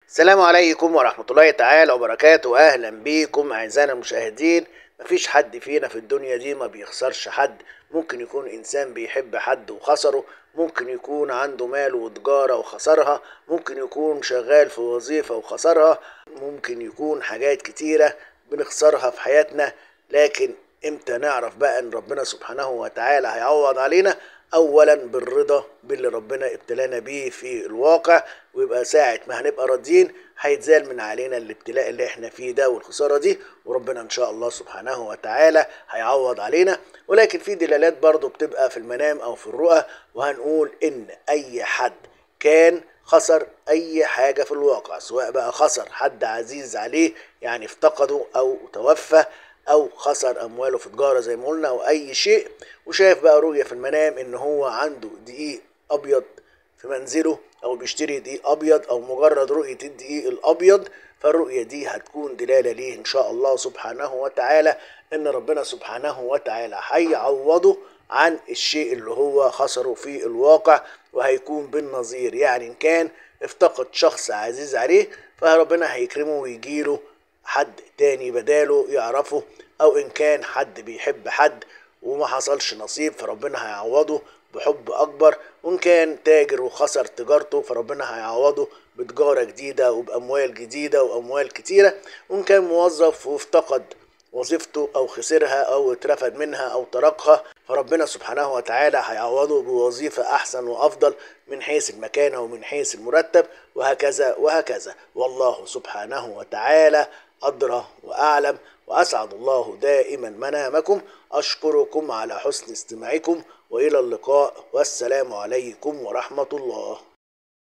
السلام عليكم ورحمة الله تعالى وبركاته أهلا بيكم أعزائنا المشاهدين مفيش حد فينا في الدنيا دي ما بيخسرش حد ممكن يكون إنسان بيحب حد وخسره ممكن يكون عنده مال وتجارة وخسرها ممكن يكون شغال في وظيفة وخسرها ممكن يكون حاجات كتيرة بنخسرها في حياتنا لكن امتى نعرف بقى ان ربنا سبحانه وتعالى هيعوض علينا اولا بالرضا باللي ربنا ابتلانا بيه في الواقع ويبقى ساعة ما هنبقى راضيين هيتزال من علينا الابتلاء اللي احنا فيه ده والخسارة دي وربنا ان شاء الله سبحانه وتعالى هيعوض علينا ولكن في دلالات برضو بتبقى في المنام او في الرؤى وهنقول ان اي حد كان خسر اي حاجة في الواقع سواء بقى خسر حد عزيز عليه يعني افتقده او توفى او خسر امواله في تجاره زي ما قلنا او اي شيء وشايف بقى رؤيه في المنام ان هو عنده دقيق ابيض في منزله او بيشتري دقيق ابيض او مجرد رؤيه الدقيق الابيض فالرؤيه دي هتكون دلاله ليه ان شاء الله سبحانه وتعالى ان ربنا سبحانه وتعالى هيعوضه عن الشيء اللي هو خسره في الواقع وهيكون بالنظير يعني ان كان افتقد شخص عزيز عليه فربنا هيكرمه ويجيله حد تاني بداله يعرفه او ان كان حد بيحب حد وما حصلش نصيب فربنا هيعوضه بحب اكبر وان كان تاجر وخسر تجارته فربنا هيعوضه بتجارة جديدة وباموال جديدة واموال كتيرة وان كان موظف وافتقد وظيفته او خسرها او اترفد منها او تركها فربنا سبحانه وتعالى هيعوضه بوظيفة احسن وافضل من حيث المكانة ومن حيث المرتب وهكذا وهكذا والله سبحانه وتعالى أدرى وأعلم وأسعد الله دائما منامكم أشكركم على حسن استماعكم وإلى اللقاء والسلام عليكم ورحمة الله